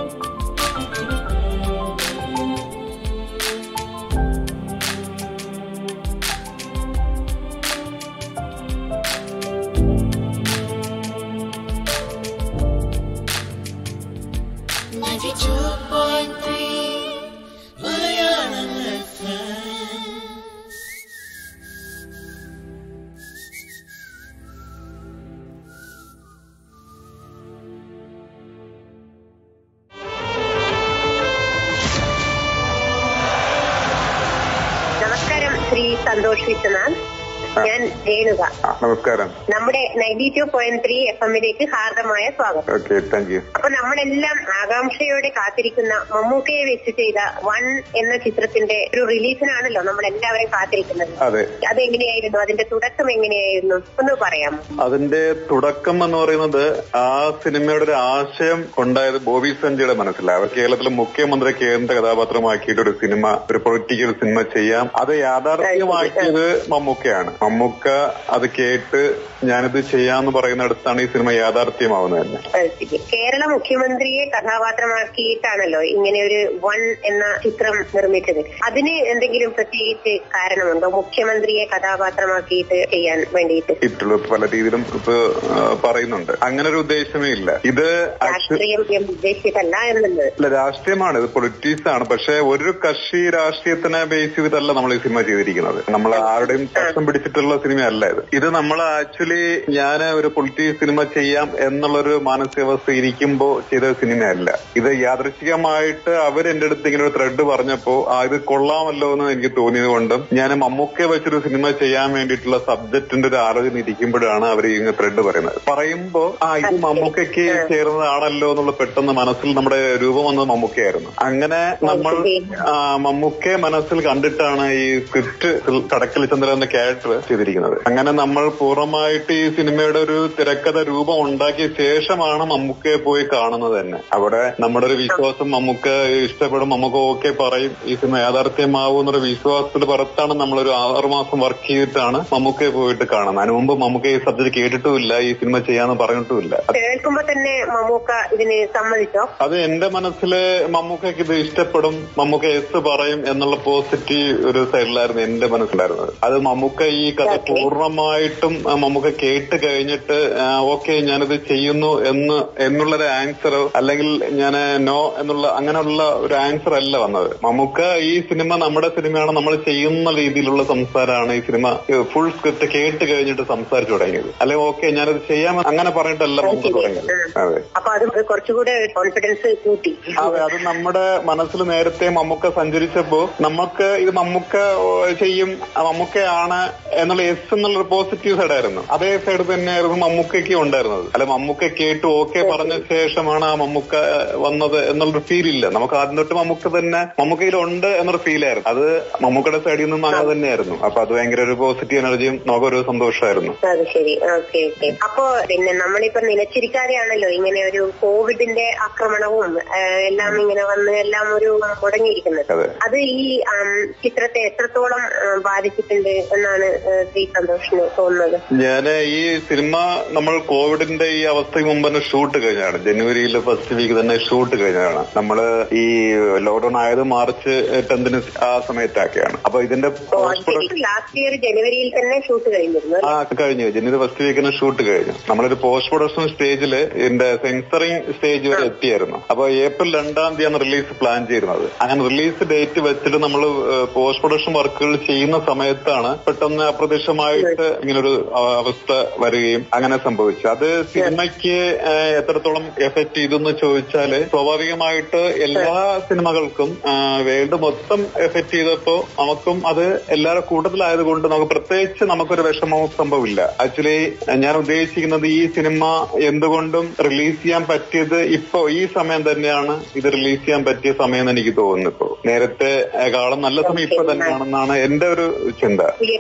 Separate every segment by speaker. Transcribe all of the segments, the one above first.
Speaker 1: നമസ്കാരം ശ്രീ സന്തോഷ് വിശ്വനാഥ് ഞാൻ രേണുക
Speaker 2: ആ, നമസ്കാരം
Speaker 1: നമ്മുടെ ninety two point three F എമ്മിലേക്ക് ഹാർദമായ സ്വാഗതം
Speaker 2: ഓക്കെ താങ്ക് യു
Speaker 1: അപ്പൊ നമ്മളെല്ലാം ആകാംക്ഷയോടെ കാത്തിരിക്കുന്ന മമ്മൂക്കയെ വെച്ച് ചെയ്ത വൺ എന്ന ചിത്രത്തിന്റെ ഒരു റിലീസിനാണല്ലോ നമ്മൾ എല്ലാവരും കാത്തിരിക്കുന്നത്
Speaker 2: അതെ
Speaker 1: അതെങ്ങനെയായിരുന്നു അതിന്റെ തുടക്കം എങ്ങനെയായിരുന്നു ഒന്ന് പറയാമോ
Speaker 2: അതിന്റെ തുടക്കം എന്ന് പറയുന്നത് ആ സിനിമയുടെ ഒരു ആശയം ഉണ്ടായത് ബോബി സഞ്ജയുടെ മനസ്സിലാണ് അവർ കേരളത്തിലെ മുഖ്യമന്ത്രി കേന്ദ്ര കഥാപാത്രമാക്കിയിട്ട് ഒരു സിനിമ ഒരു പൊളിറ്റിക്കൽ സിനിമ ചെയ്യാം അത് യാഥാർത്ഥ്യമാക്കിയത് മമ്മൂക്കയാണ് മമ്മൂക്ക അത് കേട്ട് ഞാനിത് ചെയ്യാന്ന് പറയുന്നിടത്താണ് ഈ സിനിമ യാഥാർത്ഥ്യമാവുന്നത് തന്നെ
Speaker 1: അത് ശരി. കേരള മുഖ്യമന്ത്രിയെ കഥാപാത്രമാക്കിയിട്ടാണല്ലോ ഇങ്ങനെ ഒരു വൺ എന്ന ചിത്രം നിർമ്മിച്ചത് അതിന് എന്തെങ്കിലും പ്രത്യേകിച്ച് കാരണമുണ്ടോ മുഖ്യമന്ത്രിയെ കഥാപാത്രമാക്കിയിട്ട് ചെയ്യാൻ വേണ്ടിയിട്ട്
Speaker 2: ഇട്ടുള്ളൂ പല രീതിയിലും ഇപ്പൊ ആ, പറയുന്നുണ്ട് അങ്ങനെ ഒരു ഉദ്ദേശമേ ഇല്ല ഇത് ആക്ച്വ-
Speaker 1: രാഷ്ട്രീയം ഞാൻ ഉദ്ദേശിച്ചതല്ല എന്നുള്ളത്
Speaker 2: അല്ല രാഷ്ട്രീയമാണ് ഇത് പൊളിറ്റിക്സ് ആണ് പക്ഷെ ഒരു കക്ഷി രാഷ്ട്രീയത്തിനെ ബേസ് ചെയ്തിട്ടല്ല നമ്മൾ ഈ സിനിമ ചെയ്തിരിക്കുന്നത് നമ്മൾ ആരുടെയും പ്രശ്നം പിടിച്ചിട്ടുള്ള സിനിമയല്ല ഇത് ഇത് നമ്മൾ ആക്ച്വലി ഞാൻ ഒരു പൊളിറ്റിക്സ് സിനിമ ചെയ്യാം എന്നുള്ളൊരു മാനസികാവസ്ഥ ഇരിക്കുമ്പോ ചെയ്ത സിനിമയല്ല ഇത് യാദൃശികമായിട്ട് അവർ എന്റെ അടുത്ത് ഇങ്ങനെ ഒരു ത്രെഡ് പറഞ്ഞപ്പോ ആ ഇത് കൊള്ളാമല്ലോ എന്ന് എനിക്ക് തോന്നിയത് കൊണ്ടും ഞാൻ മമ്മൂക്കെ വെച്ചൊരു സിനിമ ചെയ്യാൻ വേണ്ടിയിട്ടുള്ള സബ്ജക്റ്റിന്റെ ഒരു ആലോചന ഇരിക്കുമ്പോഴാണ് അവർ ഇങ്ങനെ ത്രെഡ് പറയുന്നത് പറയുമ്പോ ആ ഇത് മമ്മൂക്കയ്ക്ക് ചേർന്നതാണല്ലോ എന്നുള്ള പെട്ടെന്ന് മനസ്സിൽ നമ്മുടെ രൂപം വന്നത് മമ്മൂക്കയായിരുന്നു അങ്ങനെ നമ്മൾ ആ, മമ്മൂക്കയെ മനസ്സിൽ കണ്ടിട്ടാണ് ഈ സ്ക്രിപ്റ്റ് കടക്കൽ ചന്ദ്രൻ എന്ന ക്യാരക്ടർ ചെയ്തിരിക്കുന്നത് അങ്ങനെ നമ്മൾ പൂർണ്ണമായിട്ട് ഈ സിനിമയുടെ ഒരു തിരക്കഥ രൂപം ഉണ്ടാക്കിയ ശേഷമാണ് മമ്മൂക്കയെ പോയി കാണുന്നത് തന്നെ അവിടെ നമ്മുടെ ഒരു വിശ്വാസം മമ്മൂക്ക ഇഷ്ടപ്പെടും മമ്മൂക്ക ഓക്കെ പറയും ഈ സിനിമ യാഥാർത്ഥ്യമാവും എന്നൊരു വിശ്വാസത്തിൽ പുറത്താണ് നമ്മളൊരു ആറുമാസം വർക്ക് ചെയ്തിട്ടാണ് മമ്മൂക്കയെ പോയിട്ട് കാണുന്നത് അതിനു മുമ്പ് മമ്മൂക്ക ഈ സബ്ജക്ട് കേട്ടിട്ടുമില്ല ഈ സിനിമ ചെയ്യാന്ന് പറഞ്ഞിട്ടുമില്ല
Speaker 1: കേൾക്കുമ്പോ തന്നെ മമ്മൂക്ക ഇതിന് സമ്മതിച്ചോ
Speaker 2: അത് എന്റെ മനസ്സില് മമ്മൂക്കയ്ക്ക് ഇത് ഇഷ്ടപ്പെടും മമ്മൂക്ക എസ് പറയും എന്നുള്ള പോസിറ്റീവ് ഒരു സൈഡിലായിരുന്നു എന്റെ മനസ്സിലായിരുന്നത് അത് മമ്മൂക്ക ഈ കഥ പൂർണ്ണമായിട്ടും ആ, മമ്മൂക്ക കേട്ട് കഴിഞ്ഞിട്ട് ഓക്കെ ഞാനിത് ചെയ്യുന്നു എന്ന് എന്നുള്ളൊരു ആൻസറോ അല്ലെങ്കിൽ ഞാൻ നോ എന്നുള്ള അങ്ങനെയുള്ള ഒരു ആൻസർ അല്ല വന്നത് മമ്മൂക്ക ഈ സിനിമ നമ്മുടെ സിനിമയാണ് നമ്മൾ ചെയ്യുന്ന രീതിയിലുള്ള സംസാരമാണ് ഈ സിനിമ ഫുൾ സ്ക്രിപ്റ്റ് കേട്ട് കഴിഞ്ഞിട്ട് സംസാരിച്ചു തുടങ്ങിയത് അല്ലെങ്കിൽ ഓക്കെ ഞാനിത് ചെയ്യാൻ അങ്ങനെ പറഞ്ഞിട്ടല്ല മമ്മൂക്ക തുടങ്ങിയത് അതെ
Speaker 1: അപ്പൊ അത് കുറച്ചുകൂടെ കോൺഫിഡൻസ് കൂട്ടി
Speaker 2: അതെ അത് നമ്മുടെ മനസ്സിൽ നേരത്തെ മമ്മൂക്ക സഞ്ചരിച്ചപ്പോ നമുക്ക് ഇത് മമ്മൂക്ക ഓ, ചെയ്യും ആ, മമ്മൂക്കയാണ് എന്നുള്ള എസ് എന്നുള്ള പോസിറ്റീവ് സൈഡ് ആയിരുന്നു അതേ സൈഡ് തന്നെയായിരുന്നു മമ്മൂക്കയ്ക്ക് ഉണ്ടായിരുന്നത് അല്ല മമ്മൂക്ക കേട്ട് ഓക്കെ പറഞ്ഞ ശേഷമാണ് ആ മമ്മൂക്ക വന്നത് എന്നുള്ളൊരു ഫീൽ ഇല്ല നമുക്ക് ആദ്യം തൊട്ട് മമ്മൂക്ക തന്നെ മമ്മൂക്കയിലുണ്ട് എന്നൊരു ഫീൽ ആയിരുന്നു അത് മമ്മൂക്കയുടെ സൈഡിൽ നിന്നും അങ്ങനെ തന്നെയായിരുന്നു അപ്പൊ അത് ഭയങ്കര ഒരു പോസിറ്റീവ് എനർജിയും നമുക്കൊരു സന്തോഷമായിരുന്നു
Speaker 1: അത് ശരി ഓക്കെ ഓക്കെ അപ്പോ പിന്നെ നമ്മളിപ്പോ നിലച്ചിരിക്കാതെയാണല്ലോ ഇങ്ങനെ ഒരു കോവിഡിന്റെ ആക്രമണവും ആ, എല്ലാം ഇങ്ങനെ വന്ന് എല്ലാം ഒരു മുടങ്ങിയിരിക്കുന്നത്
Speaker 2: അതെ
Speaker 1: അത് ഈ ആം, ചിത്രത്തെ എത്രത്തോളം ആ, ബാധിച്ചിട്ടുണ്ട് എന്നാണ് ആ, ശ്രീ സന്തോഷിന് തോന്നുന്നത്
Speaker 2: ഞാൻ ഈ സിനിമ നമ്മൾ കോവിഡിന്റെ ഈ അവസ്ഥയ്ക്ക് മുമ്പ് തന്നെ ഷൂട്ട് കഴിഞ്ഞാണ് ജനുവരിയിൽ ഫസ്റ്റ് വീക്ക് തന്നെ ഷൂട്ട് കഴിഞ്ഞതാണ് നമ്മള് ഈ ലോക്ക്ഡൌൺ ആയത് മാർച്ച് ടെൻത്തിന് ആ സമയത്തൊക്കെയാണ് അപ്പൊ ഇതിന്റെ പോസ്റ്റ് പ്രൊഡക്ഷൻ
Speaker 1: ലാസ്റ്റ് ഇയർ ജനുവരിയിൽ തന്നെ ഷൂട്ട് കഴിഞ്ഞിരുന്നു
Speaker 2: ആ കഴിഞ്ഞു ജനുവരി ഫസ്റ്റ് വീക്കിന് ഷൂട്ട് കഴിഞ്ഞു നമ്മളൊരു പോസ്റ്റ് പ്രൊഡക്ഷൻ സ്റ്റേജിൽ ഇതിന്റെ സെൻസറിങ് സ്റ്റേജ് വരെ എത്തിയായിരുന്നു അപ്പൊ ഏപ്രിൽ രണ്ടാം തീയതിയാണ് റിലീസ് പ്ലാൻ ചെയ്യുന്നത് അങ്ങനെ റിലീസ് ഡേറ്റ് വെച്ചിട്ട് നമ്മൾ പോസ്റ്റ് പ്രൊഡക്ഷൻ വർക്കുകൾ ചെയ്യുന്ന സമയത്താണ് പെട്ടെന്ന് അപ്രത്യക്ഷമായിട്ട് ഇങ്ങനൊരു അവ- അവസ്ഥ വരികയും അങ്ങനെ സംഭവിച്ചു അത് സിനിമയ്ക്ക് ഏഹ്, എത്രത്തോളം എഫക്ട് ചെയ്തു എന്ന് ചോദിച്ചാല് സ്വാഭാവികമായിട്ട് എല്ലാ സിനിമകൾക്കും വേൾഡ് മൊത്തം എഫക്ട് ചെയ്തപ്പോ നമുക്കും അത് എല്ലാവരുടെ കൂട്ടത്തിലായതുകൊണ്ട് നമുക്ക് പ്രത്യേകിച്ച് നമുക്കൊരു വിഷമവും സംഭവമില്ല ആക്ച്വലി ഞാൻ ഉദ്ദേശിക്കുന്നത് ഈ സിനിമ എന്തുകൊണ്ടും റിലീസ് ചെയ്യാൻ പറ്റിയത് ഇപ്പോ ഈ സമയം തന്നെയാണ് ഇത് റിലീസ് ചെയ്യാൻ പറ്റിയ സമയം എന്ന് എനിക്ക് തോന്നുന്നു ഇപ്പോ നേരത്തെ ഏഹ്, കാലം നല്ല സമയം ഇപ്പൊ തന്നെയാണെന്നാണ് എന്റെ ഒരു ചിന്ത
Speaker 1: തിയേറ്ററിൽ തന്നെ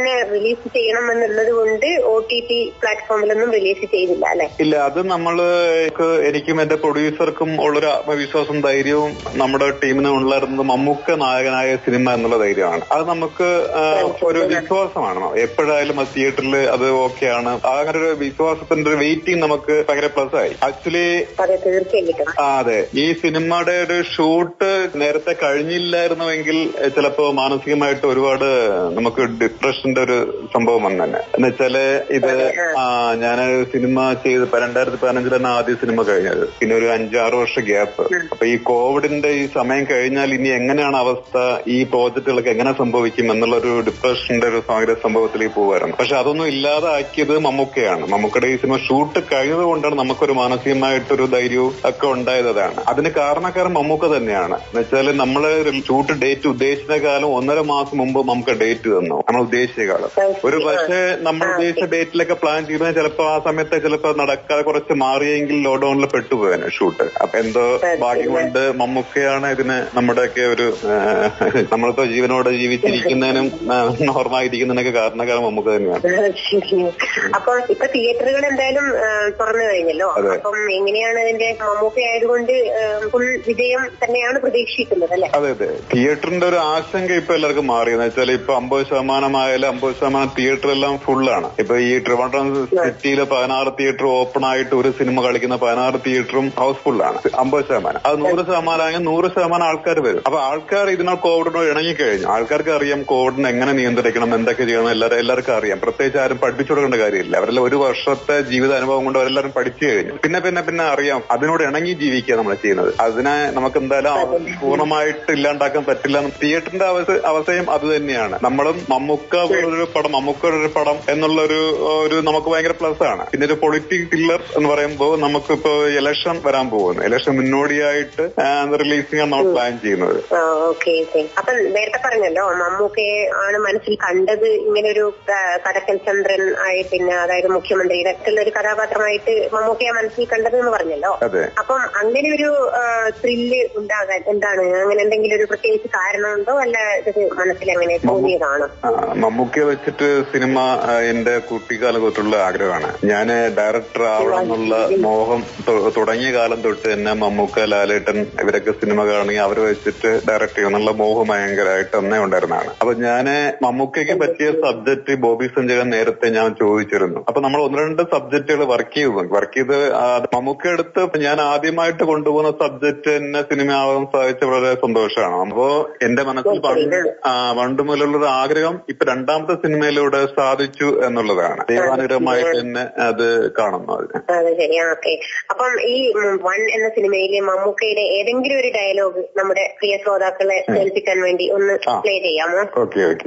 Speaker 1: തന്നെ റിലീസ് ചെയ്യണം എന്നുള്ളത് കൊണ്ട് ഒ ടി ടി പ്ലാറ്റ്ഫോമിലൊന്നും റിലീസ് ചെയ്തില്ല അല്ലെ
Speaker 2: ഇല്ല അത് നമ്മള് എനിക്കും എന്റെ പ്രൊഡ്യൂസർക്കും ഉള്ളൊരു ആത്മവിശ്വാസം ധൈര്യവും നമ്മുടെ ടീമിന് ഉണ്ടായിരുന്നത് മമ്മൂക്ക നായകനായ സിനിമ എന്നുള്ള ധൈര്യമാണ് അത് നമുക്ക് ആ, ഒരു വിശ്വാസമാണ് എപ്പോഴായാലും അത് തിയേറ്ററിൽ അത് ഓക്കെയാണ് അങ്ങനെ ഒരു വിശ്വാസത്തിന്റെ ഒരു വെയിറ്റിംഗ് നമുക്ക് ഭയങ്കര പ്ലസ് ആയി ആക്ച്വലി
Speaker 1: അതെ തീർച്ചയായിട്ടും
Speaker 2: ആ അതെ ഈ സിനിമയുടെ ഒരു ഷൂട്ട് നേരത്തെ കഴിഞ്ഞില്ലായിരുന്നുവെങ്കിൽ എഹ്, ചിലപ്പോ മാനസികമായിട്ട് ഒരുപാട് നമുക്ക് ഡിപ്രഷന്റെ ഒരു സംഭവം വന്നെ എന്നുവെച്ചാല് ഇത് ആ ഞാൻ സിനിമ ചെയ്ത് ഇപ്പൊ രണ്ടായിരത്തി പതിനഞ്ചിലാണ് ആദ്യ സിനിമ കഴിഞ്ഞത് പിന്നെ ഒരു അഞ്ചാറ് വർഷം ഗ്യാപ്പ് അപ്പൊ ഈ കോവിഡിന്റെ ഈ സമയം കഴിഞ്ഞാൽ ഇനി എങ്ങനെയാണ് അവസ്ഥ ഈ പ്രോജക്റ്റുകളൊക്കെ എങ്ങനെ സംഭവിക്കും എന്നുള്ള ഒരു ഡിപ്രഷന്റെ ഒരു ഭയങ്കര സംഭവത്തിലേക്ക് പോകുമായിരുന്നു പക്ഷെ അതൊന്നും ഇല്ലാതാക്കിയത് മമ്മൂക്കയാണ് മമ്മൂക്കയുടെ ഈ സിനിമ ഷൂട്ട് കഴിഞ്ഞത് കൊണ്ടാണ് നമുക്കൊരു മാനസികമായിട്ടൊരു ധൈര്യവും ഒക്കെ ഉണ്ടായതാണ് അതിന് കാരണക്കാരൻ മമ്മൂക്ക തന്നെയാണ് എന്നുവെച്ചാൽ നമ്മള് ഷൂട്ട് ഡേറ്റ് ഉദ്ദേശിച്ച കാലം ഒന്നര മാസം മുമ്പ് നമുക്ക് ഡേറ്റ് തന്നു നമ്മൾ ഉദ്ദേശിച്ച കാലം ഒരു പക്ഷേ നമ്മൾ ഉദ്ദേശിച്ച ഡേറ്റിലൊക്കെ പ്ലാൻ ചെയ്താൽ ചിലപ്പോ ആ സമയത്ത് ചിലപ്പോ നടക്കാതെ കുറച്ച് മാറിയെങ്കിൽ ലോക്ക്ഡൌണിൽ പെട്ടുപോയേനെ ഷൂട്ട് അപ്പൊ എന്തോ ഭാഗ്യം കൊണ്ട് മമ്മൂക്കയാണ് ഇതിന് നമ്മുടെയൊക്കെ ഒരു ആ, നമ്മളിപ്പോ ജീവനോട് ജീവിച്ചിരിക്കുന്നതിനും നോർമായിരിക്കുന്നതിനൊക്കെ കാരണക്കാരൻ മമ്മൂക്ക തന്നെയാണ്
Speaker 1: അപ്പൊ ഇപ്പൊ തിയേറ്ററുകൾ എന്തായാലും ആ, തുറന്നു കഴിഞ്ഞല്ലോ
Speaker 2: അതെ.
Speaker 1: അപ്പം എങ്ങനെയാണ് അതിന്റെ മമ്മൂക്ക ആയതുകൊണ്ട് ഫുൾ വിജയം തന്നെയാണ് പ്രതീക്ഷിക്കുന്നത് അല്ലെ
Speaker 2: അതെ അതെ തിയേറ്ററിന്റെ ഒരു ആശങ്ക ഇപ്പൊ എല്ലാവർക്കും മാറി എന്ന് വെച്ചാൽ ഇപ്പൊ അമ്പത് ശതമാനമായാലും അമ്പത് ശതമാനം തിയേറ്റർ എല്ലാം ഫുള്ളാണ് ഇപ്പൊ ഈ ട്രിവാൻഡ്രം സിറ്റിയിലെ പതിനാറ് തിയേറ്റർ ഓപ്പൺ ആയിട്ട് ഒരു സിനിമ കളിക്കുന്ന പതിനാറ് തിയേറ്ററും ഹൗസ്ഫുള്ളാണ് അമ്പത് ശതമാനം അത് നൂറ് ശതമാനമാണെങ്കിൽ നൂറ് ശതമാനം ആൾക്കാർ വരും അപ്പൊ ആൾക്കാർ ഇതിനോട് കോവിഡിനോട് ഇണങ്ങിക്കഴിഞ്ഞു ആൾക്കാർക്ക് അറിയാം കോവിഡിനെ എങ്ങനെ നിയന്ത്രിക്കണം എന്തൊക്കെ ചെയ്യണം എല്ലാവരും എല്ലാവർക്കും അറിയാം പ്രത്യേകിച്ച് ആരും പഠിപ്പിച്ചു കൊടുക്കേണ്ട കാര്യമില്ല അവരെല്ലാം ഒരു വർഷത്തെ ജീവിത അനുഭവം കൊണ്ട് അവരെല്ലാവരും പഠിച്ചു കഴിഞ്ഞു പിന്നെ പിന്നെ പിന്നെ അറിയാം അതിനോട് ഇണങ്ങി ജീവിക്കുക നമ്മൾ ചെയ്യുന്നത് അതിനെ നമുക്ക് എന്തായാലും പൂർണ്ണമായിട്ട് ഇല്ലാണ്ടാക്കാൻ പറ്റില്ല തിയേറ്ററിന്റെ അവസ്ഥ അവസ്ഥയും അത് തന്നെയാണ് നമ്മളും മമ്മൂക്ക പോലൊരു പടം മമ്മൂക്കയുടെ ഒരു പടം എന്നുള്ള ഒരു ഒരു നമുക്ക് ഭയങ്കര പ്ലസ് ആണ് പിന്നെ ഒരു പൊളിറ്റിക് കില്ലർ എന്ന് പറയുമ്പോൾ നമുക്കിപ്പോ ഇലക്ഷൻ വരാൻ പോകുന്നു ഇലക്ഷൻ മുന്നോടിയായിട്ട് റിലീസിംഗ് ആണ് നമ്മൾ പ്ലാൻ ചെയ്യുന്നത്
Speaker 1: ഓക്കെ ഓക്കെ അപ്പൊ നേരത്തെ പറഞ്ഞല്ലോ മമ്മൂക്കയെ ആണ് മനസ്സിൽ കണ്ടത് ഇങ്ങനെ ഒരു കടക്കൽ ചന്ദ്രൻ ആയി പിന്നെ അതായത് മുഖ്യമന്ത്രിയുടെ ഒക്കെ ഉള്ള ഒരു കഥാപാത്രമായിട്ട് മമ്മൂക്കയെ മനസ്സിൽ കണ്ടത് എന്ന് പറഞ്ഞല്ലോ
Speaker 2: അതെ
Speaker 1: അപ്പം അങ്ങനെ ഒരു ത്രില്ല് ഉണ്ടാകാൻ എന്താണ് അങ്ങനെ എന്തെങ്കിലും ഒരു പ്രത്യേകിച്ച് കാരണമുണ്ടോ അല്ല ഇത് മനസ്സിൽ അങ്ങനെ തോന്നിയതാണോ
Speaker 2: ആ, മമ്മൂക്കയെ വെച്ചിട്ട് സിനിമ ആ, എന്റെ കുട്ടിക്കാലം തൊട്ടുള്ള ആഗ്രഹമാണ് ഞാൻ ഡയറക്ടർ ആവണം എന്നുള്ള മോഹം തൊ- തുടങ്ങിയ കാലം തൊട്ട് തന്നെ മമ്മൂക്ക ലാലേട്ടൻ ഇവരൊക്കെ സിനിമ കാണുകയും അവരെ വെച്ചിട്ട് ഡയറക്ട് ചെയ്യണമെന്നുള്ള മോഹം ഭയങ്കരമായിട്ട് തന്നെ ഉണ്ടായിരുന്നതാണ് അപ്പൊ ഞാന് മമ്മൂക്കയ്ക്ക് പറ്റിയ സബ്ജക്ട് ബോബി സഞ്ജയൻ നേരത്തെ ഞാൻ ചോദിച്ചിരുന്നു അപ്പൊ നമ്മൾ ഒന്ന് രണ്ട് സബ്ജക്റ്റുകൾ വർക്ക് ചെയ്തു വർക്ക് ചെയ്ത് ആ, മമ്മൂക്ക എടുത്ത് ഞാൻ ആദ്യമായിട്ട് കൊണ്ടുപോകുന്ന സബ്ജക്ട് തന്നെ സിനിമയാവാൻ സാധിച്ച വളരെ സന്തോഷമാണ് അപ്പോ എന്റെ മനസ്സിൽ പണ്ട് ആ, പണ്ട് മുതലുള്ള ഒരു ആഗ്രഹം ഇപ്പൊ രണ്ടാമത്തെ സിനിമയിലൂടെ സാധിച്ചു എന്നുള്ളതാണ് ദൈവാനുഗ്രഹമായിട്ട് തന്നെ അത് കാണുന്നു അതിന്
Speaker 1: അതെ ശരി ഓക്കെ അപ്പം ഈ വൺ എന്ന സിനിമയിലെ മമ്മൂക്കയുടെ ഏതെങ്കിലും ഒരു ഡയലോഗ് നമ്മുടെ പ്രിയ ശ്രോതാക്കളെ കേൾപ്പിക്കാൻ വേണ്ടി ഒന്ന്
Speaker 2: ആ.
Speaker 1: പ്ലേ ചെയ്യാമോ
Speaker 2: okay okay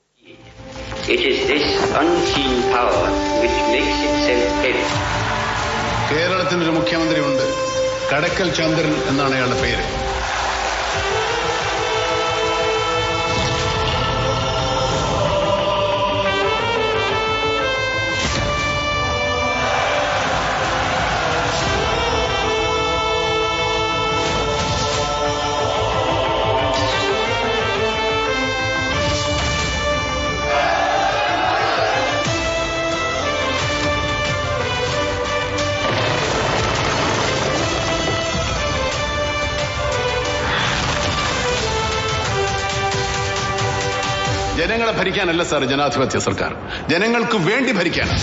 Speaker 3: It is this unseen power which makes itself felt.
Speaker 4: കേരളത്തിനൊരു മുഖ്യമന്ത്രിയുണ്ട് കടക്കൽ ചന്ദ്രൻ എന്നാണ് അയാളുടെ പേര് ജനങ്ങളെ ഭരിക്കാനല്ല സാർ ജനാധിപത്യ സർക്കാർ ജനങ്ങൾക്ക് വേണ്ടി ഭരിക്കാനാണ്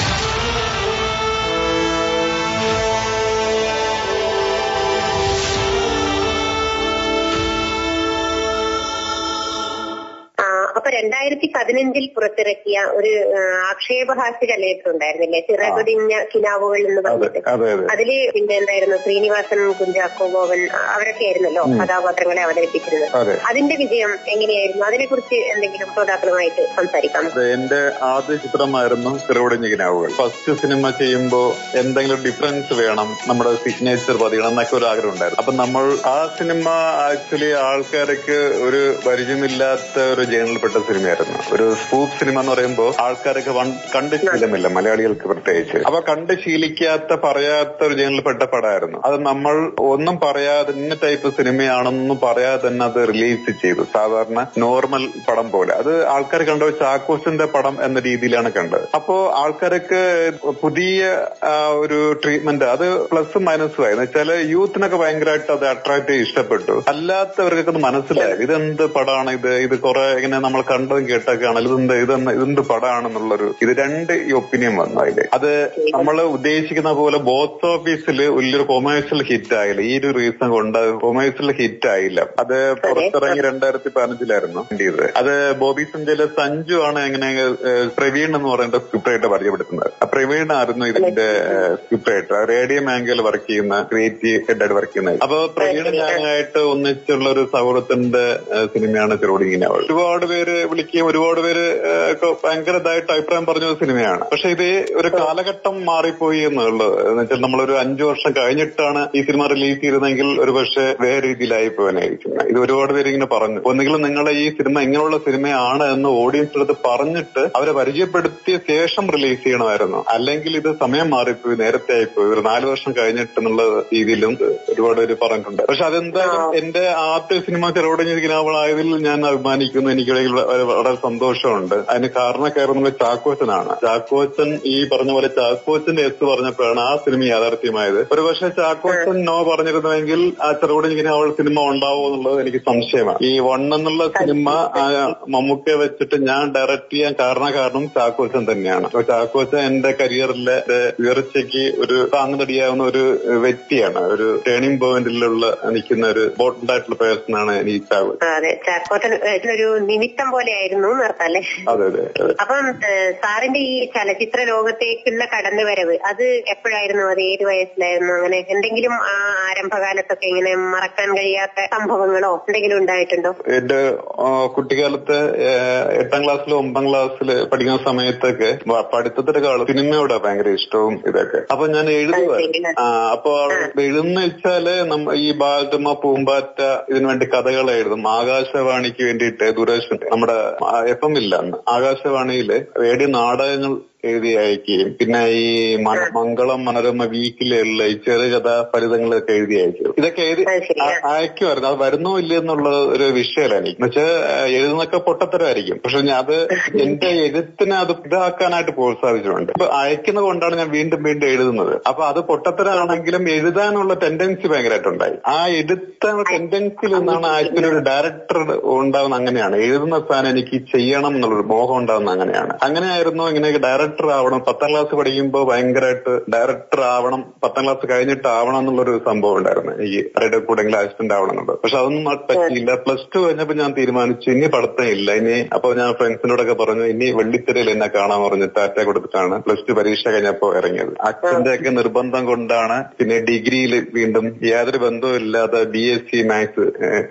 Speaker 1: ആ, അപ്പൊ രണ്ടായിരത്തി പതിനഞ്ചിൽ പുറത്തിറക്കിയ ഒരു ആ, ആക്ഷേപഹാസ്യ കലയൊക്കെ ഉണ്ടായിരുന്നില്ലേ ചിറകൊടിഞ്ഞ കിനാവുകൾ എന്ന്
Speaker 2: അതെ
Speaker 1: പറഞ്ഞിട്ട്
Speaker 2: അതെ അതെ
Speaker 1: അതില് പിന്നെ എന്തായിരുന്നു ശ്രീനിവാസൻ കുഞ്ചാക്കോ ബോബൻ ആ, അവരൊക്കെ ആയിരുന്നല്ലോ കഥാപാത്രങ്ങളെ അവതരിപ്പിച്ചിരുന്നത്
Speaker 2: അതെ
Speaker 1: അതിന്റെ വിജയം എങ്ങനെയായിരുന്നു അതിനെക്കുറിച്ച് എന്തെങ്കിലും ശ്രോതാക്കളുമായിട്ട് സംസാരിക്കാം
Speaker 2: അതെ എന്റെ ആദ്യ ചിത്രമായിരുന്നു ചെറുപടിഞ്ഞിനാവുകൾ ഫസ്റ്റ് സിനിമ ചെയ്യുമ്പോൾ എന്തെങ്കിലും ഡിഫറൻസ് വേണം നമ്മുടെ സിഗ്നേച്ചർ പതിയണം എന്നൊക്കെ ഒരു ആഗ്രഹം ഉണ്ടായിരുന്നു അപ്പൊ നമ്മൾ ആ സിനിമ ആക്ച്വലി ആൾക്കാർക്ക് ഒരു പരിചയമില്ലാത്ത ഒരു ജേണലിൽപ്പെട്ട സിനിമയായിരുന്നു ഒരു സ്പൂപ്പ് സിനിമ എന്ന് പറയുമ്പോൾ ആൾക്കാരൊക്കെ വൺ- കണ്ട് ശീലമില്ല മലയാളികൾക്ക് പ്രത്യേകിച്ച് അപ്പൊ കണ്ട് ശീലിക്കാത്ത പറയാത്ത ഒരു ജനലിൽപ്പെട്ട പടമായിരുന്നു അത് നമ്മൾ ഒന്നും പറയാതെ ഇന്ന ടൈപ്പ് സിനിമയാണെന്നും പറയാതെ തന്നെ അത് റിലീസ് ചെയ്തു സാധാരണ നോർമൽ പടം പോലെ അത് ആൾക്കാർ കണ്ടത് ചാക്കോസിന്റെ പടം എന്ന രീതിയിലാണ് കണ്ടത് അപ്പോ ആൾക്കാർക്ക് പുതിയ ആ, ഒരു ട്രീറ്റ്മെന്റ് അത് പ്ലസും മൈനസും ആയി എന്ന് വെച്ചാല് യൂത്തിനൊക്കെ ഭയങ്കരമായിട്ട് അത് അട്രാക്ട് ചെയ്ത് ഇഷ്ടപ്പെട്ടു അല്ലാത്തവർക്കൊക്കെ അത് മനസ്സിലായി ഇതെന്ത് പടമാണ് ഇത് ഇത് കുറെ ഇങ്ങനെ നമ്മൾ കണ്ടതും കേട്ടൊക്കെ ആണല്ലോ ഇതെന്ത് ഇതെന്ത് ഇതെന്ത് പടമാണെന്നുള്ളൊരു ഇത് രണ്ട് ഒപ്പീനിയൻ വന്നു അതില് അത് നമ്മൾ ഉദ്ദേശിക്കുന്ന പോലെ ബോക്സ് ഓഫീസിൽ വലിയൊരു കൊമേഴ്സ്യൽ ഹിറ്റ് ആയില്ല ഈ ഒരു റീസൺ കൊണ്ട് കൊമേഴ്സ്യൽ ഹിറ്റ് ആയില്ല അത് പുറത്തിറങ്ങി രണ്ടായിരത്തി പതിനഞ്ചിലായിരുന്നു ചെയ്തത് അത് ബോബി സഞ്ജയിലെ സഞ്ജു ആണ് എങ്ങനെ ഏഹ്, പ്രവീൺ എന്ന് പറയുന്ന സ്ക്രിപ്റ്റ് ആയിട്ട് പരിചയപ്പെടുത്തുന്നത് ആ പ്രവീൺ ആയിരുന്നു ഇതിന്റെ സ്ക്രിപ്റ്റ് ആയിട്ട് റേഡിയോ മാംഗയിൽ വർക്ക് ചെയ്യുന്ന ക്രിയേറ്റീവ് ഹെഡായിട്ട് വർക്ക് ചെയ്യുന്നത് അപ്പൊ പ്രവീൺ ഞാനായിട്ട് ഒന്നിച്ചുള്ള ഒരു സൗഹൃദത്തിന്റെ ഏഹ്, സിനിമയാണ് ചെറുപടിങ്ങനെ ഒരുപാട് പേര് വിളിക്കുകയും ഒരുപാട് പേര് ഏഹ്, ഒക്കെ ഭയങ്കര ഇതായിട്ട് അഭിപ്രായം പറഞ്ഞ ഒരു സിനിമയാണ് പക്ഷെ ഇത് ഒരു കാലഘട്ടം മാറിപ്പോയി എന്നുള്ളത് എന്ന് വെച്ചാൽ നമ്മളൊരു അഞ്ചു വർഷം കഴിഞ്ഞിട്ടാണ് ഈ സിനിമ റിലീസ് ചെയ്തതെങ്കിൽ ഒരു പക്ഷേ വേറെ രീതിയിലായി പോകാനായിരിക്കും ഇത് ഒരുപാട് പേര് ഇങ്ങനെ പറഞ്ഞു ഒന്നുകിൽ നിങ്ങളെ ഈ സിനിമ ഇങ്ങനെയുള്ള സിനിമയാണ് എന്ന് ഓഡിയൻസിന്റെ അടുത്ത് പറഞ്ഞിട്ട് അവരെ പരിചയപ്പെടുത്തിയ ശേഷം റിലീസ് ചെയ്യണമായിരുന്നു അല്ലെങ്കിൽ ഇത് സമയം മാറിപ്പോയി നേരത്തെ ആയിപ്പോയി ഒരു നാല് വർഷം കഴിഞ്ഞിട്ട് എന്നുള്ള രീതിയിലും ഒരുപാട് പേര് പറഞ്ഞിട്ടുണ്ട് പക്ഷെ അതെന്തായാലും എന്റെ ആദ്യ സിനിമ ചെറുപടിഞ്ഞിരിക്കുന്നവളായതിൽ ഞാൻ അഭിമാനിക്കുന്നു എനിക്കിടയിൽ വളരെ വളരെ സന്തോഷമുണ്ട് അതിന് കാരണക്കാരെന്നുള്ള ചാക്കോച്ചനാണ് ചാക്കോച്ചൻ ഈ പറഞ്ഞ പോലെ ചാക്കോച്ചന്റെ എസ് പറഞ്ഞപ്പോഴാണ് ആ സിനിമ യാഥാർത്ഥ്യമായത് ഒരു പക്ഷേ ചാക്കോച്ചൻ നോ പറഞ്ഞിരുന്നുവെങ്കിൽ ആ ചെറുപടിഞ്ഞിരിക്കുന്ന അവൾ സിനിമ ഉണ്ടാവുമോ എന്നുള്ളത് എനിക്ക് സംശയമാണ് ഈ വൺ എന്നുള്ള സിനിമ ആ മമ്മൂക്കയെ വെച്ചിട്ട് ഞാൻ ഡയറക്ട് ചെയ്യാൻ കാരണ കാരണം ചാക്കോച്ചൻ തന്നെയാണ് അപ്പൊ ചാക്കോച്ചൻ എന്റെ കരിയറിലെ ഉയർച്ചയ്ക്ക് ഒരു താങ്ങുതടിയാവുന്ന ഒരു വ്യക്തിയാണ് ഒരു ടേണിംഗ് പോയിന്റിലുള്ള നിൽക്കുന്ന ഒരു ഇമ്പോർട്ടന്റ് ആയിട്ടുള്ള പേഴ്സൺ ആണ് ഈ ചാക്കോച്ചൻ
Speaker 1: ആ, അതെ ചാക്കോട്ടൻ ഇതിനൊരു നിമിത്തം പോലെയായിരുന്നു നിർത്താം അല്ലേ
Speaker 2: അതെ അതെ അതെ
Speaker 1: അപ്പം ഏഹ്, സാറിന്റെ ഈ ചലച്ചിത്ര ലോകത്തേക്കുള്ള കടന്നുവരവ് അത് എപ്പോഴായിരുന്നു അത് ഏത് വയസ്സിലായിരുന്നു അങ്ങനെ എന്തെങ്കിലും ആ ആരംഭകാലത്തൊക്കെ ഇങ്ങനെ മറക്കാൻ കഴിയാത്ത സംഭവങ്ങളോ എന്തെങ്കിലും ഉണ്ടായിട്ടുണ്ടോ
Speaker 2: എന്റെ ആ, കുട്ടിക്കാലത്ത് ഏ, എട്ടാം ക്ലാസ്സിലും ഒമ്പതാം ക്ലാസ്സിൽ പഠിക്കുന്ന സമയത്തൊക്കെ വ- പഠിത്തത്തിനേക്കാളും സിനിമയോടെ ഭയങ്കര ഇഷ്ടവും ഇതൊക്കെ അപ്പൊ ഞാൻ എഴുതുക ആ അപ്പൊ എഴുതുന്ന വെച്ചാല് നമ്മ ഈ ബാലരമ പൂമ്പാറ്റ ഇതിനു വേണ്ടി കഥകൾ എഴുതും ആകാശവാണിക്ക് വേണ്ടിയിട്ട് ദൂരദർശൻ നമ്മുടെ എഫ് എം ഇല്ല അന്ന് ആകാശവാണിയില് റേഡിയോ നാടകങ്ങൾ എഴുതി അയക്കുകയും പിന്നെ ഈ മ- മംഗളം മനോരമ വീക്കിലുള്ള ഈ ചെറുകഥ ഫലിതങ്ങളൊക്കെ എഴുതി അയക്കും ഇതൊക്കെ എഴുതി
Speaker 1: അത് ശരിയാ.
Speaker 2: ആ- അയക്കുമായിരുന്നു അത് വരുന്നോ ഇല്ല എന്നുള്ള ഒരു വിഷയമല്ല എനിക്ക് എന്നുവെച്ചാൽ എഴുതുന്നൊക്കെ പൊട്ടത്തരമായിരിക്കും പക്ഷെ ഞാൻ അത് എന്റെ എഴുത്തിനെ അത് ഇതാക്കാനായിട്ട് പ്രോത്സാഹിച്ചിട്ടുണ്ട് അപ്പൊ അയക്കുന്നത് കൊണ്ടാണ് ഞാൻ വീണ്ടും വീണ്ടും എഴുതുന്നത് അപ്പൊ അത് പൊട്ടത്തരാണെങ്കിലും എഴുതാനുള്ള ടെൻഡൻസി ഭയങ്കരമായിട്ടുണ്ടായി ആ എഴുത്താനുള്ള ടെൻഡൻസിയിൽ നിന്നാണ് ആക്ച്വലി ഒരു ഡയറക്ടർ ഉണ്ടാവുന്ന അങ്ങനെയാണ് എഴുതുന്ന സാധനം എനിക്ക് ചെയ്യണം എന്നുള്ളൊരു മോഹം ഉണ്ടാവുന്ന അങ്ങനെയാണ് അങ്ങനെയായിരുന്നു ഇങ്ങനെ ഡയറക്ടർ ആവണം പത്താം ക്ലാസ് പഠിക്കുമ്പോൾ ഭയങ്കരമായിട്ട് ഡയറക്ടർ ആവണം പത്താം ക്ലാസ് കഴിഞ്ഞിട്ട് ആവണം എന്നുള്ളൊരു സംഭവം ഉണ്ടായിരുന്നു ഈ ആരുടെ കൂടെങ്കിലും അസിസ്റ്റന്റ് ആവണം എന്നുള്ളത് പക്ഷെ അതൊന്നും അത് പറ്റിയില്ല പ്ലസ് ടു കഴിഞ്ഞപ്പോൾ ഞാൻ തീരുമാനിച്ചു ഇനി പഠിത്തം ഇല്ല ഇനി അപ്പൊ ഞാൻ ഫ്രണ്ട്സിനോടൊക്കെ പറഞ്ഞു ഇനി വെള്ളിത്തിരയിൽ എന്നെ കാണാൻ പറഞ്ഞ് ടാറ്റ കൊടുത്തിട്ടാണ് പ്ലസ് ടു പരീക്ഷ കഴിഞ്ഞപ്പോ ഇറങ്ങിയത് അച്ഛന്റെ ഒക്കെ നിർബന്ധം കൊണ്ടാണ് പിന്നെ ഡിഗ്രിയിൽ വീണ്ടും യാതൊരു ബന്ധവും ഇല്ലാതെ B S C maths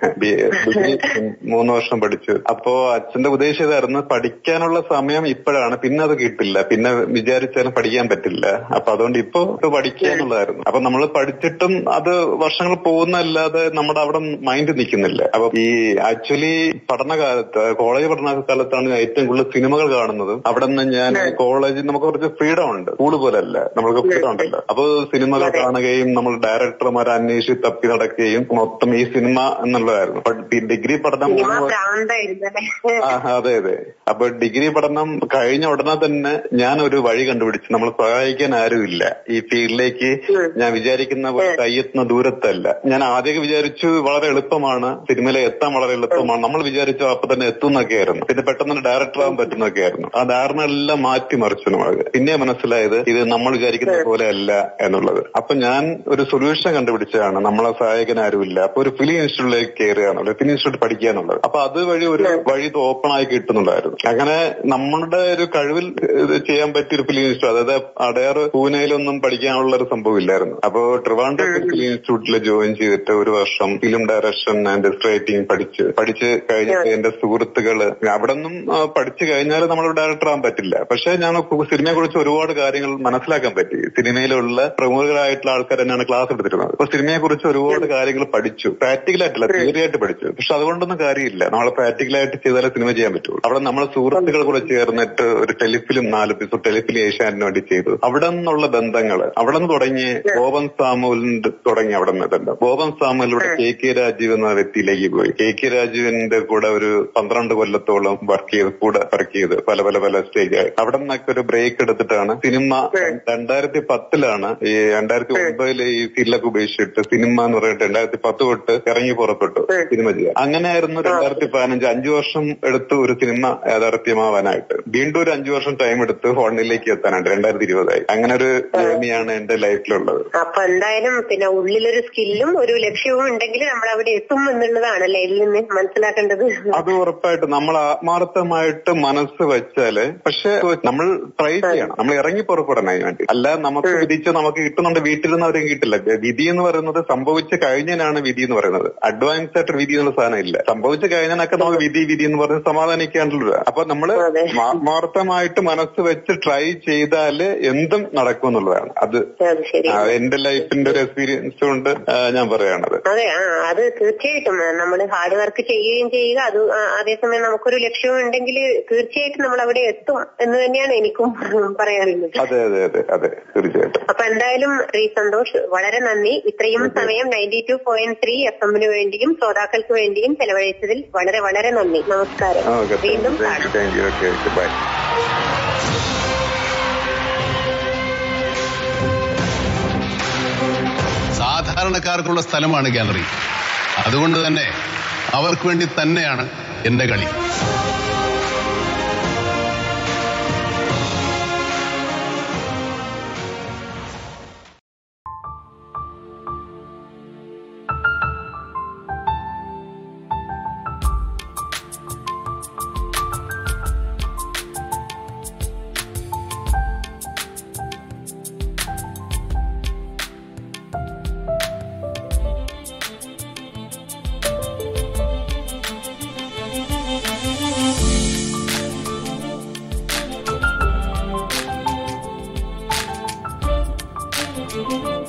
Speaker 2: degree മൂന്ന് വർഷം പഠിച്ചു അപ്പോ അച്ഛന്റെ ഉപദേശം ഇതായിരുന്നു പഠിക്കാനുള്ള സമയം ഇപ്പോഴാണ് പിന്നെ അത് കിട്ടില്ല പിന്നെ വിചാരിച്ചാലും പഠിക്കാൻ പറ്റില്ല അപ്പൊ അതുകൊണ്ട് ഇപ്പൊ ഇത് പഠിക്കുക എന്നുള്ളതായിരുന്നു അപ്പൊ നമ്മൾ പഠിച്ചിട്ടും അത് വർഷങ്ങൾ പോകുന്നല്ലാതെ നമ്മുടെ അവിടെ മൈൻഡ് നിൽക്കുന്നില്ല അപ്പൊ ഈ ആക്ച്വലി പഠനകാലത്ത് കോളേജ് പഠനകാലത്താണ് ഞാൻ ഏറ്റവും കൂടുതൽ സിനിമകൾ കാണുന്നത് അവിടെ നിന്ന് ഞാൻ കോളേജിൽ നമുക്ക് കുറച്ച് ഫ്രീഡം ഉണ്ട് സ്കൂൾ പോലല്ല നമ്മൾക്ക് ഫ്രീഡം ഉണ്ടല്ലോ അപ്പൊ സിനിമകൾ കാണുകയും നമ്മൾ ഡയറക്ടർമാരെ അന്വേഷിച്ച് തപ്പി നടക്കുകയും മൊത്തം ഈ സിനിമ എന്നുള്ളതായിരുന്നു അപ്പൊ ഈ ഡിഗ്രി പഠനം
Speaker 1: സിനിമ
Speaker 2: മൂന്ന്
Speaker 1: ഭ്രാന്തായിരുന്നു അല്ലേ
Speaker 2: ആ, അതെ അതെ അപ്പൊ ഡിഗ്രി പഠനം കഴിഞ്ഞ ഉടനെ തന്നെ ഞാൻ ഒരു വഴി കണ്ടുപിടിച്ചു നമ്മൾ സഹായിക്കാൻ ആരുമില്ല ഈ ഫീൽഡിലേക്ക് ഞാൻ വിചാരിക്കുന്ന പോലെ കയ്യെത്തുന്ന ദൂരത്തല്ല ഞാൻ ആദ്യമൊക്കെ വിചാരിച്ചു വളരെ എളുപ്പമാണ് സിനിമയിൽ എത്താൻ വളരെ എളുപ്പമാണ് നമ്മൾ വിചാരിച്ചു അപ്പൊ തന്നെ എത്തുന്നൊക്കെ ആയിരുന്നു പിന്നെ പെട്ടെന്ന് ഡയറക്ടർ ആവാൻ പറ്റുന്നൊക്കെ ആയിരുന്നു ആ ധാരണ എല്ലാം മാറ്റിമറിച്ചു നമ്മൾ പിന്നെ മനസ്സിലായത് ഇത് നമ്മൾ വിചാരിക്കുന്ന പോലെ അല്ല എന്നുള്ളത് അപ്പൊ ഞാൻ ഒരു സൊല്യൂഷൻ കണ്ടുപിടിച്ചതാണ് നമ്മളെ സഹായിക്കാൻ ആരുമില്ല അപ്പൊ ഒരു ഫിലിം ഇൻസ്റ്റിറ്റ്യൂട്ടിലേക്ക് കയറുകയാണുള്ളത് ഫിലിം ഇൻസ്റ്റിറ്റ്യൂട്ട് പഠിക്കാനുള്ളത് അപ്പൊ അതുവഴി ഒരു വഴി ഓപ്പൺ ആയി കിട്ടുന്നുണ്ടായിരുന്നു അങ്ങനെ നമ്മളുടെ ഒരു കഴിവിൽ ഇത് ചെയ്യാൻ പറ്റിയ ഒരു ഫിലിം ഇൻസ്റ്റിറ്റ്യൂട്ട് അതായത് അടയാർ പൂനെയിലൊന്നും പഠിക്കാനുള്ള ഒരു സംഭവം ഇല്ലായിരുന്നു അപ്പോ ട്രിവാൻഡ്രം ഫിലിം ഇൻസ്റ്റിറ്റ്യൂട്ടിൽ ജോയിൻ ചെയ്തിട്ട് ഒരു വർഷം ഫിലിം ഡയറക്ഷൻ ആൻഡ് സ്ക്രൈറ്റിംഗ് പഠിച്ച് പഠിച്ച് കഴിഞ്ഞിട്ട് എന്റെ സുഹൃത്തുക്കള് അവിടെ നിന്നും പഠിച്ചു കഴിഞ്ഞാൽ നമ്മൾ ഡയറക്ടർ ആകാൻ പറ്റില്ല പക്ഷെ ഞാൻ സിനിമയെ കുറിച്ച് ഒരുപാട് കാര്യങ്ങൾ മനസ്സിലാക്കാൻ പറ്റി സിനിമയിലുള്ള പ്രമുഖരായിട്ടുള്ള ആൾക്കാർ തന്നെയാണ് ക്ലാസ് എടുത്തിരുന്നത് അപ്പൊ സിനിമയെ കുറിച്ച് ഒരുപാട് കാര്യങ്ങൾ പഠിച്ചു പ്രാക്ടിക്കൽ ആയിട്ടില്ല തിയറി ആയിട്ട് പഠിച്ചു പക്ഷെ അതുകൊണ്ടൊന്നും കാര്യമില്ല നമ്മൾ പ്രാക്ടിക്കൽ ആയിട്ട് ചെയ്താലേ സിനിമ ചെയ്യാൻ പറ്റുള്ളൂ അവിടെ നമ്മളെ സുഹൃത്തുക്കൾ കൂടെ ചേർന്നിട്ട് ഒരു ടെലിഫിലിം നാല് എപ്പിസോഡ് ടെലിഫിലിം ഏഷ്യാനിന് വേണ്ടി ചെയ്തു അവിടെ നിന്നുള്ള ബന്ധങ്ങൾ അവിടെ നിന്ന് തുടങ്ങി ബോബൻ സാമുലിന്റെ തുടങ്ങി അവിടെ നിന്ന് ബന്ധം ബോബൻ സാമുലിലൂടെ കെ കെ രാജീവ് എന്ന വ്യക്തിയിലേക്ക് പോയി കെ കെ രാജീവിന്റെ കൂടെ ഒരു പന്ത്രണ്ട് കൊല്ലത്തോളം വർക്ക് ചെയ്ത് കൂടെ വർക്ക് ചെയ്ത് പല പല പല സ്റ്റേജ് ആയി അവിടെ നിന്നൊക്കെ ഒരു ബ്രേക്ക് എടുത്തിട്ടാണ് സിനിമ രണ്ടായിരത്തി പത്തിലാണ് ഈ രണ്ടായിരത്തി ഒമ്പതില് ഈ ഫീൽഡൊക്കെ ഉപേക്ഷിച്ചിട്ട് സിനിമ എന്ന് പറഞ്ഞിട്ട് രണ്ടായിരത്തി പത്ത് തൊട്ട് ഇറങ്ങി പുറപ്പെട്ടു സിനിമ ചെയ്യാൻ അങ്ങനെയായിരുന്നു രണ്ടായിരത്തി പതിനഞ്ച് അഞ്ചു വർഷം എടുത്ത് ഒരു സിനിമ യാഥാർത്ഥ്യമാവാനായിട്ട് വീണ്ടും ഒരു അഞ്ചു വർഷം ടൈം എടുത്ത് ഫോണിലേക്ക് എത്താനായിട്ട് രണ്ടായിരത്തി ഇരുപതായി അങ്ങനെ ഒരു ജേർണിയാണ് എന്റെ ലൈഫിലുള്ളത്
Speaker 1: അപ്പൊ എന്തായാലും പിന്നെ ഉള്ളിലൊരു സ്കില്ലും ഒരു ലക്ഷ്യവും ഉണ്ടെങ്കിൽ നമ്മൾ അവിടെ എത്തും എന്നുള്ളതാണല്ലേ ഇതിൽ നിന്ന് മനസ്സിലാക്കേണ്ടത്
Speaker 2: അത് ഉറപ്പായിട്ട് നമ്മൾ ആത്മാർത്ഥമായിട്ട് മനസ്സ് വെച്ചാല് പക്ഷെ നമ്മൾ ട്രൈ ചെയ്യണം നമ്മൾ ഇറങ്ങി പുറപ്പെടണം അതിന് വേണ്ടി അല്ല നമുക്ക് വിധിച്ച് നമുക്ക് കിട്ടുന്നുണ്ട് വീട്ടിൽ നിന്ന് അവരെയും കിട്ടില്ല വിധി എന്ന് പറയുന്നത് സംഭവിച്ചു കഴിഞ്ഞാലാണ് വിധി എന്ന് പറയുന്നത് അഡ്വാൻസ് ആയിട്ട് വിധി എന്നുള്ള സാധനം ഇല്ല സംഭവിച്ചു കഴിഞ്ഞാലൊക്കെ നമുക്ക് വിധി വിധി എന്ന് പറഞ്ഞ് സമാധാനിക്കാണ്ടുള്ളത് അപ്പൊ നമ്മള്
Speaker 1: അതെ.
Speaker 2: ആത്മാർത്ഥമായിട്ട് മനസ്സ് വെച്ച് ട്രൈ ചെയ്താല് എന്തും നടക്കും എന്നുള്ളതാണ് അത്
Speaker 1: അത് ശരി
Speaker 2: ആ, എന്റെ ലൈഫിന്റെ ഒരു എക്സ്പീരിയൻസ് കൊണ്ട് ആ, ഞാൻ പറയണത്
Speaker 1: അതെ ആ അത് തീർച്ചയായിട്ടും നമ്മൾ ഹാർഡ് വർക്ക് ചെയ്യുകയും ചെയ്യുക അത് ആ, അതേസമയം നമുക്കൊരു ലക്ഷ്യവും ഉണ്ടെങ്കിൽ തീർച്ചയായിട്ടും നമ്മൾ അവിടെ എത്തും എന്ന് തന്നെയാണ് എനിക്കും പറയാനുള്ളത്
Speaker 2: അതെ അതെ അതെ അതെ തീർച്ചയായിട്ടും
Speaker 1: അപ്പൊ എന്തായാലും റീ സന്തോഷ് വളരെ നന്ദി ഇത്രയും സമയം ninety two point three F എമ്മിന് വേണ്ടിയും ശ്രോതാക്കൾക്ക് വേണ്ടിയും ചെലവഴിച്ചതിൽ വളരെ വളരെ നന്ദി നമസ്കാരം
Speaker 2: ഓക്കെ
Speaker 1: വീണ്ടും
Speaker 2: താങ്ക് യു
Speaker 1: കാണാം
Speaker 2: thank you okay okay bye
Speaker 4: സാധാരണക്കാർക്കുള്ള സ്ഥലമാണ് ഗാലറി അതുകൊണ്ട് തന്നെ അവർക്ക് വേണ്ടി തന്നെയാണ് എന്റെ കളി
Speaker 5: Thank you.